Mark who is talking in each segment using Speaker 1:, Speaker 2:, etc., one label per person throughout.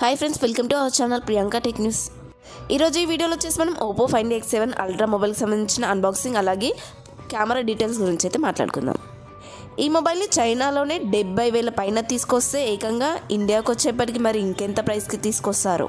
Speaker 1: hi friends welcome to our channel Priyanka tech news ఈరోజు ఈ వీడియోలో వచ్చేసి మనం Oppo find X seven ultra మొబైల్కి సంబంధించిన అన్బాక్సింగ్ అలాగే కెమెరా డీటెయిల్స్ గురించి అయితే మాట్లాడుకుందాం ఈ మొబైల్ని చైనాలోనే డెబ్బై వేల పైన తీసుకొస్తే ఏకంగా ఇండియాకి వచ్చేప్పటికి మరి ఇంకెంత ప్రైస్కి తీసుకొస్తారు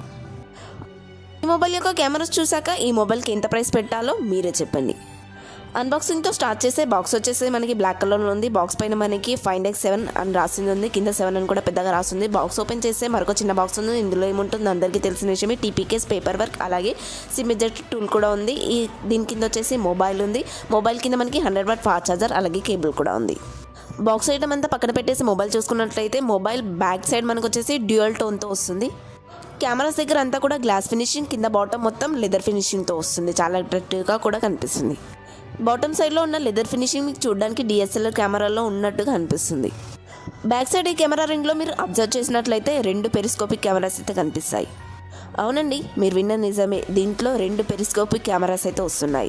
Speaker 1: ఈ మొబైల్ యొక్క కెమెరాస్ చూసాక ఈ మొబైల్కి ఎంత ప్రైస్ పెట్టాలో మీరే చెప్పండి అన్బాక్సింగ్తో స్టార్ట్ చేసే బాక్స్ వచ్చేసి మనకి బ్లాక్ కలర్లో ఉంది బాక్స్ పైన మనకి ఫైండ్ ఎక్స్ సెవెన్ అని రాసింది ఉంది కింద సెవెన్ అని కూడా పెద్దగా రాసింది బాక్స్ ఓపెన్ చేస్తే మరొక చిన్న బాక్స్ ఉంది ఇందులో ఏముంటుంది అందరికీ తెలిసిన విషయమే టీపీకేస్ పేపర్ వర్క్ అలాగే సిమిజెట్ టూల్ కూడా ఉంది ఈ దీని కింద వచ్చేసి మొబైల్ ఉంది మొబైల్ కింద మనకి హండ్రెడ్ వాట్ ఫాస్ట్ ఛార్జర్ అలాగే కేబుల్ కూడా ఉంది బాక్స్ ఐటమ్ అంతా పక్కన పెట్టేసి మొబైల్ చూసుకున్నట్లయితే మొబైల్ బ్యాక్ సైడ్ మనకు వచ్చేసి డ్యూయల్ టోన్తో వస్తుంది కెమెరాస్ దగ్గర అంతా కూడా గ్లాస్ ఫినిషింగ్ కింద బాటమ్ మొత్తం లెదర్ ఫినిషింగ్తో వస్తుంది చాలా అట్రాక్టివ్గా కూడా కనిపిస్తుంది బాటమ్ సైడ్లో ఉన్న లెదర్ ఫినిషింగ్ మీకు చూడడానికి డిఎస్ఎల్ఆర్ కెమెరాలో ఉన్నట్టుగా అనిపిస్తుంది బ్యాక్ సైడ్ ఈ కెమెరా రింగ్లో మీరు అబ్జర్వ్ చేసినట్లయితే రెండు పెరిస్కోపిక్ కెమెరాస్ అయితే కనిపిస్తాయి అవునండి మీరు విన్న నిజమే దీంట్లో రెండు పెరిస్కోపిక్ కెమెరాస్ అయితే వస్తున్నాయి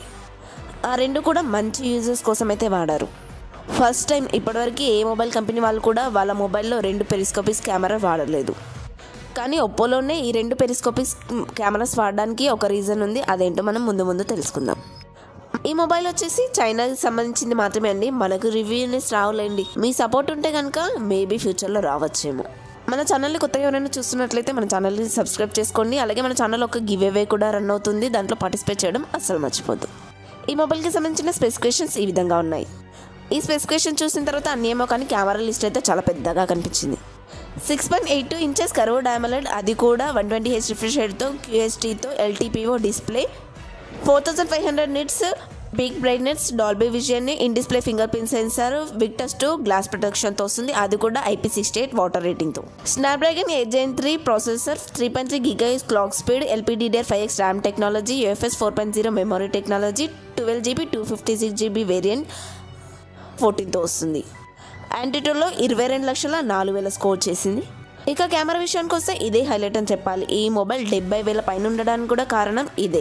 Speaker 1: ఆ రెండు కూడా మంచి యూజర్స్ కోసం అయితే వాడారు ఫస్ట్ టైం ఇప్పటివరకు ఏ మొబైల్ కంపెనీ వాళ్ళు కూడా వాళ్ళ మొబైల్లో రెండు పెరిస్కోపిక్స్ కెమెరా వాడలేదు కానీ ఒప్పోలోనే ఈ రెండు పెరిస్కోపిక్స్ కెమెరాస్ వాడడానికి ఒక రీజన్ ఉంది అదేంటో మనం ముందు ముందు తెలుసుకుందాం ఈ మొబైల్ వచ్చేసి చైనాకి సంబంధించింది మాత్రమే అండి మనకు రివ్యూనెస్ రావులేండి మీ సపోర్ట్ ఉంటే కనుక మేబీ ఫ్యూచర్లో రావచ్చేమో మన ఛానల్ని కొత్తగా ఎవరైనా చూస్తున్నట్లయితే మన ఛానల్ని సబ్స్క్రైబ్ చేసుకోండి అలాగే మన ఛానల్ ఒక గివ్ అవే కూడా రన్ అవుతుంది దాంట్లో పార్టిసిపేట్ చేయడం అస్సలు మర్చిపోద్దు ఈ మొబైల్కి సంబంధించిన స్పెసిఫికేషన్స్ ఈ విధంగా ఉన్నాయి ఈ స్పెసిఫికేషన్ చూసిన తర్వాత అన్ని ఏమో కానీ కెమెరా లిస్ట్ అయితే చాలా పెద్దగా కనిపించింది six point eight two inches curve డైమలెడ్ అది కూడా వన్ ట్వంటీ హెచ్ రిఫ్రెష్ రేట్తో క్యూఎస్టీతో LTPO display four thousand five hundred nits big brightness Dolby vision in display fingerprint sensor Victus two glass ప్రొటెక్షన్తో వస్తుంది అది కూడా ఐపీ సిక్స్టీ ఎయిట్ వాటర్ రేటింగ్తో Snapdragon eight gen three processor three point three గిగాయిస్ clock speed LPDDR five X RAM technology UFS four point zero memory technology twelve GB two fifty six GB variant ఫోర్టీన్తో వస్తుంది యాంటీటోలో ఇరవై రెండు లక్షల నాలుగు వేల స్కోర్ చేసింది ఇక కెమెరా విషయానికి వస్తే ఇదే హైలైట్ అని చెప్పాలి ఈ మొబైల్ డెబ్బై వేల పైన ఉండడానికి కూడా కారణం ఇదే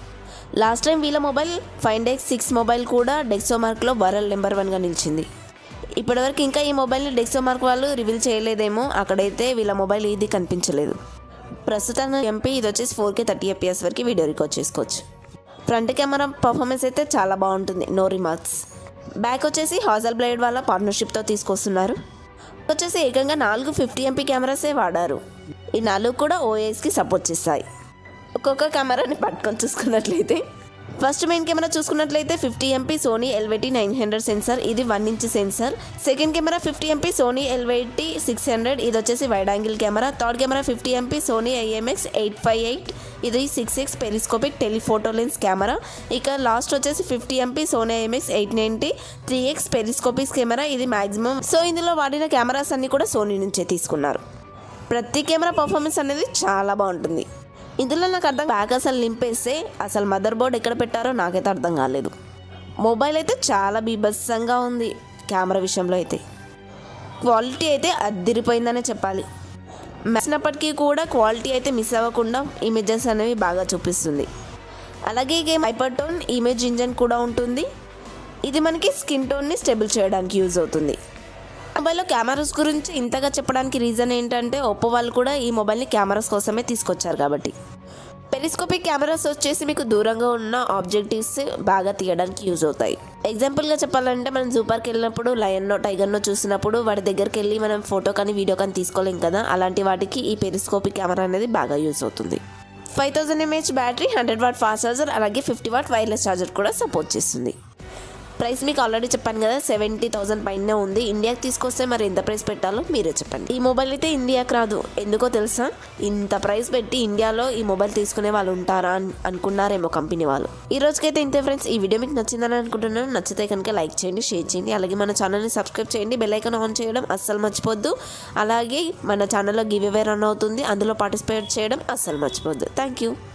Speaker 1: లాస్ట్ టైం వీళ్ళ mobile five X six mobile కూడా డెక్సో మార్క్లో వరల్డ్ నెంబర్ వన్గా నిలిచింది ఇప్పటివరకు ఇంకా ఈ మొబైల్ని డెక్సో మార్క్ వాళ్ళు రివీల్ చేయలేదేమో అక్కడైతే వీళ్ళ మొబైల్ ఇది కనిపించలేదు ప్రస్తుతం ఎంపీ ఇది వచ్చేసి ఫోర్ కే థర్టీ ఎపిఎస్ వరకు వీడియో రికార్డ్ చేసుకోవచ్చు ఫ్రంట్ కెమెరా పర్ఫార్మెన్స్ అయితే చాలా బాగుంటుంది నో రిమార్క్స్ బ్యాక్ వచ్చేసి హాజల్ బ్లైడ్ వాళ్ళ పార్ట్నర్షిప్తో తీసుకొస్తున్నారు వచ్చేసి ఏకంగా నాలుగు ఫిఫ్టీ ఎంపీ కెమెరాసే వాడారు ఈ నాలుగు కూడా ఓఎస్కి సపోర్ట్ చేస్తాయి ఒక్కొక్క కెమెరాని పట్టుకొని చూసుకున్నట్లయితే ఫస్ట్ మెయిన్ కెమెరా చూసుకున్నట్లయితే fifty MP Sony LYT nine hundred sensor ఇది one inch sensor second camera fifty MP Sony LYT six hundred ఇది వచ్చేసి wide angle camera third camera fifty MP Sony IMX eight five eight ఇది six X periscopic telephoto lens camera ఇక last వచ్చేసి fifty MP Sony IMX eight ninety three X periscopics camera ఇది maximum so ఇందులో వాడిన cameras అన్ని కూడా Sony నుంచే తీసుకున్నారు ప్రతి కెమెరా పర్ఫార్మెన్స్ అనేది చాలా బాగుంటుంది ఇందులో నాకు అర్థం బ్యాక్ అసలు నింపేస్తే అసలు మదర్ బోర్డ్ ఎక్కడ పెట్టారో నాకైతే అర్థం కాలేదు మొబైల్ అయితే చాలా బీభత్సంగా ఉంది కెమెరా విషయంలో అయితే క్వాలిటీ అయితే అద్దిరిపోయిందనే చెప్పాలి మెచ్చినప్పటికీ కూడా క్వాలిటీ అయితే మిస్ అవ్వకుండా ఇమేజెస్ అనేవి బాగా చూపిస్తుంది అలాగే ఈ game hyper tone image engine కూడా ఉంటుంది ఇది మనకి స్కిన్ టోన్ని స్టెబుల్ చేయడానికి యూజ్ అవుతుంది మొబైల్లో కెమెరాస్ గురించి ఇంతగా చెప్పడానికి రీజన్ ఏంటంటే ఒప్పో వాళ్ళు కూడా ఈ మొబైల్ని కెమెరాస్ కోసమే తీసుకొచ్చారు కాబట్టి పెరిస్కోపిక్ కెమెరాస్ వచ్చేసి మీకు దూరంగా ఉన్న ఆబ్జెక్టివ్స్ బాగా తీయడానికి యూజ్ అవుతాయి ఎగ్జాంపుల్గా చెప్పాలంటే మనం జూపార్కి వెళ్ళినప్పుడు లయన్నో టైగర్నో చూసినప్పుడు వాటి దగ్గరికి వెళ్ళి మనం ఫోటో కానీ వీడియో కానీ తీసుకోలేం కదా అలాంటి వాటికి ఈ పెరిస్కోపిక్ కెమెరా అనేది బాగా యూజ్ అవుతుంది five thousand mAh battery hundred watt fast charger అలాగే ఫిఫ్టీ వాట్ వైర్లెస్ ఛార్జర్ కూడా సపోర్ట్ చేస్తుంది ప్రైస్ మీకు ఆల్రెడీ చెప్పాను కదా సెవెంటీ థౌసండ్ పైనే ఉంది ఇండియాకి తీసుకొస్తే మరి ఎంత ప్రైస్ పెట్టాలో మీరే చెప్పండి ఈ మొబైల్ అయితే ఇండియాకి రాదు ఎందుకో తెలుసా ఇంత ప్రైస్ పెట్టి ఇండియాలో ఈ మొబైల్ తీసుకునే వాళ్ళు ఉంటారా అని అనుకున్నారేమో కంపెనీ వాళ్ళు ఈ రోజుకైతే ఇంతే ఫ్రెండ్స్ ఈ వీడియో మీకు నచ్చిందని అనుకుంటున్నాను నచ్చితే కనుక లైక్ చేయండి షేర్ చేయండి అలాగే మన ఛానల్ని సబ్స్క్రైబ్ చేయండి బెల్ ఐకాన్ ఆన్ చేయడం అస్సలు మర్చిపోద్దు అలాగే మన ఛానల్లో గివ్ అవే రన్ అవుతుంది అందులో పార్టిసిపేట్ చేయడం అస్సలు మర్చిపోద్దు థ్యాంక్ యూ